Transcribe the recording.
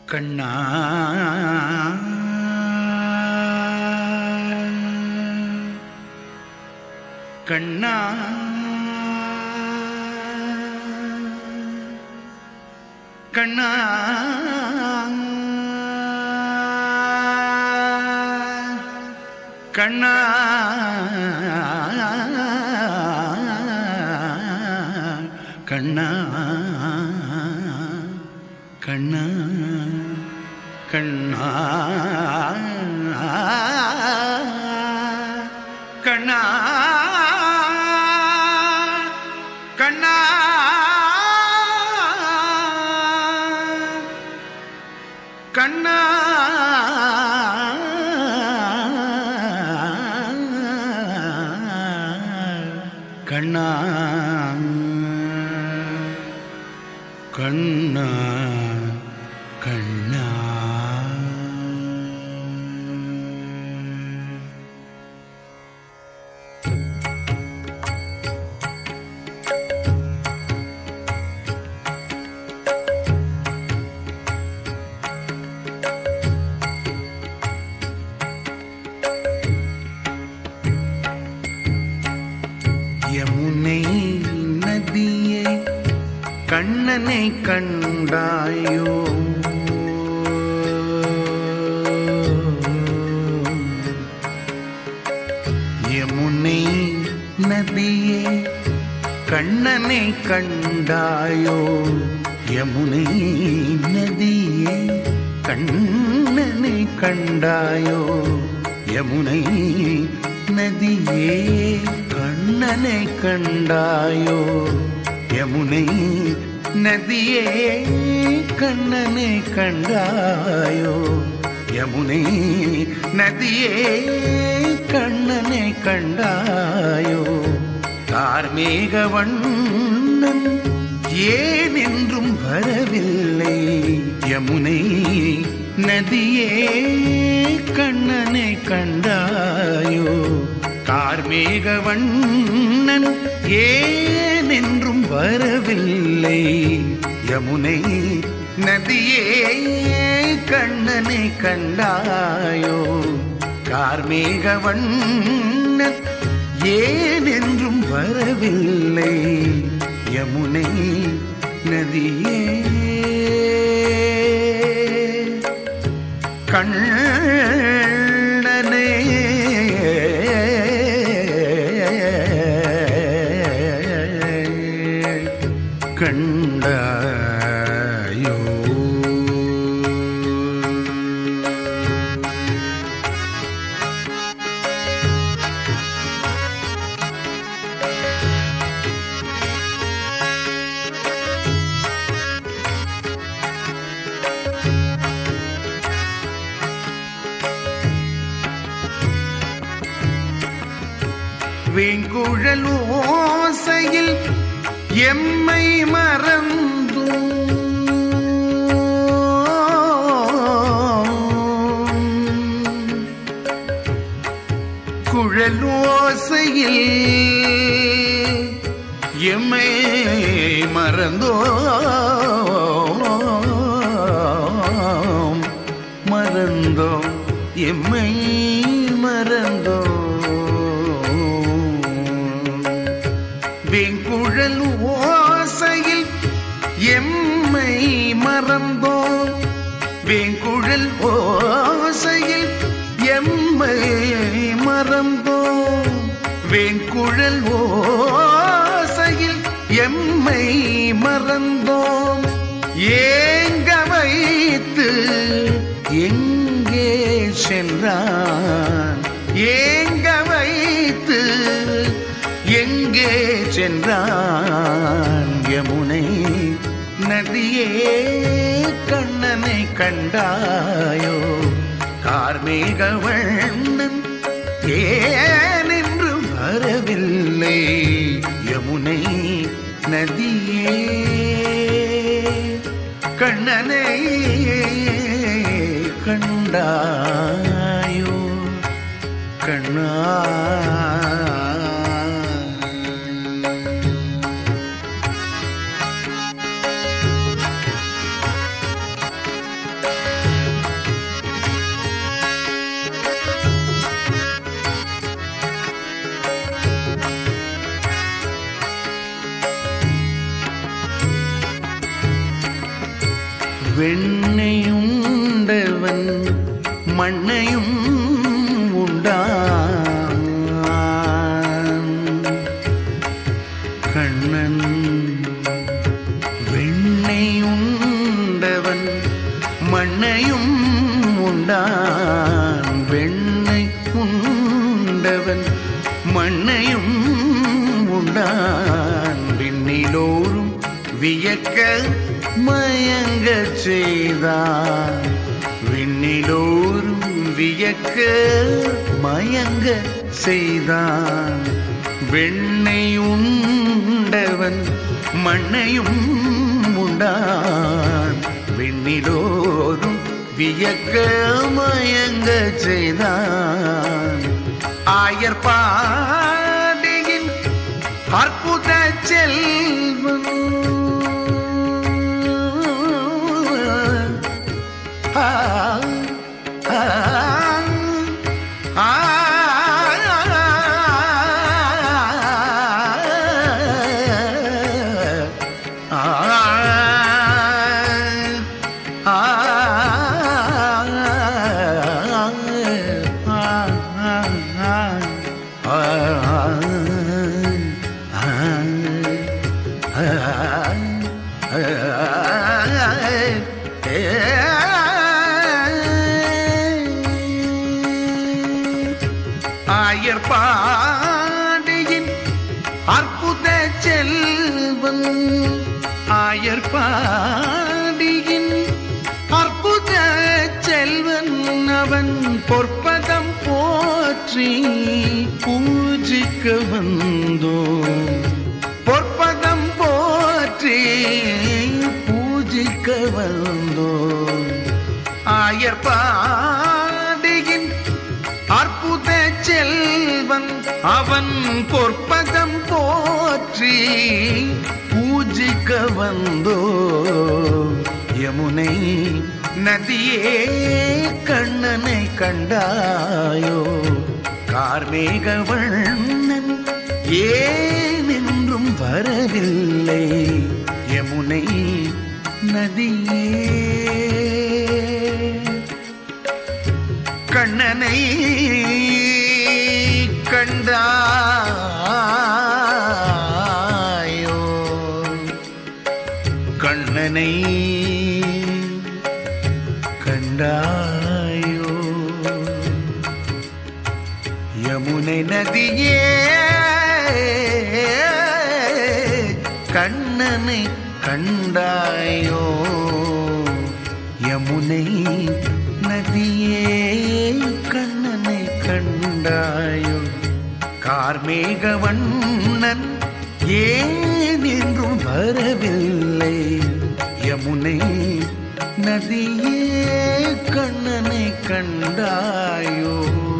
கண்ணா கண்ணா கண்ணா கண்ணா கண்ணா கண்ணா கண்ணா கண்ணா கண்ணா கண்ணா கண்ணா கண்ணா கண்ணா யமுனை நதியை கண்ணனை கண்டாயோ யமுனை நதியே கண்ணனை கண்டாயோ யமுனை நதியே கண்ணனை கண்டாயோ யமுனை நதியே கண்ணனை கண்டாயோ யமுனை நதியே கண்ணனை கண்டாயோ யமுனை நதியே கண்ணனை கண்டாயோ கார்மேக வண்ணன் ஏன் என்றும் வரவில்லை யமுனை நதியே கண்ணனை கண்டாயோ கார்மேக வண்ணன் ஏன் என்றும் வரவில்லை யமுனை நதியே கண்ணனை கண்டாயோ கார்மேக வண்ணன் ஏன் என்றும் வரவில்லை யமுனை நதியே கண்ணனே கண்டாயோ வேங்குழல் ஓசையில் எம்மை மறந்து குழல் ஓசையில் எம்மை மறந்தோ மறந்தோம் எம்மை மறந்தோம் வெங்குழல் ஓசையில் எம்மை மறந்தோம் வெங்குழல் ஓசையில் எம்மை மறந்தோம் வெங்குழல் ஓசையில் எம்மை மறந்தோம் ஏங்க வைத்து எங்கே சென்றான் ஏங்க வைத்து எங்கே சென்றான் யமுனை நதியே கண்ணனை கண்டாயோ கார்மேக வண்ணன் ஏன் என்று வரவில்லை யமுனை நதியே கண்ணனை கண்டாயோ கண்ணா வெண்ணையுண்டவன் மண்ணையும் உண்டான் கண்ணன் வெண்ணையுண்டவன் மண்ணையும் உண்டான் வெண்ணை உண்டவன் மண்ணையும் உண்டான் விண்ணிலோரும் வியக்க மயங்கச் செய்தான் விண்ணிலோரும் வியக்க மயங்க செய்தான் வெண்ணை உண்டவன் மண்ணையும் உண்டான் விண்ணிலோரும் வியக்க மயங்க செய்தான் ஆயர் பாடியின் அற்புத செல்வன் ஆ ஆ ஆ ஆயர் பாடியின் அற்புத செல்வன் ஆயர் பாடியின் அற்புத செல்வன் அவன் பொற்பதம் போற்றி பூஜிக்க வந்தோ பொற்பதம் போற்றி பூஜிக்க வந்தோ ஆயர் பாடியின் அற்புத செல்வன் அவன் பொற்பதம் போற்றி பூஜிக்க வந்தோ யமுனை நதியே கண்ணனை கண்டாயோ கார்மேகவண்ணன் ஏனென்றும் வரவில்லை யமுனை நதியே கண்ணனை கண்டாயோ கண்ணனை கண்டாயோ யமுனை நதியே கண்ணனை கண்டாயோ யமுனை நதியே கண்ணனை கண்டாயோ கார்மேகவண்ணன் ஏன் என்றும் வரவில்லை யமுனை நதியே கண்ணனை கண்டாயோ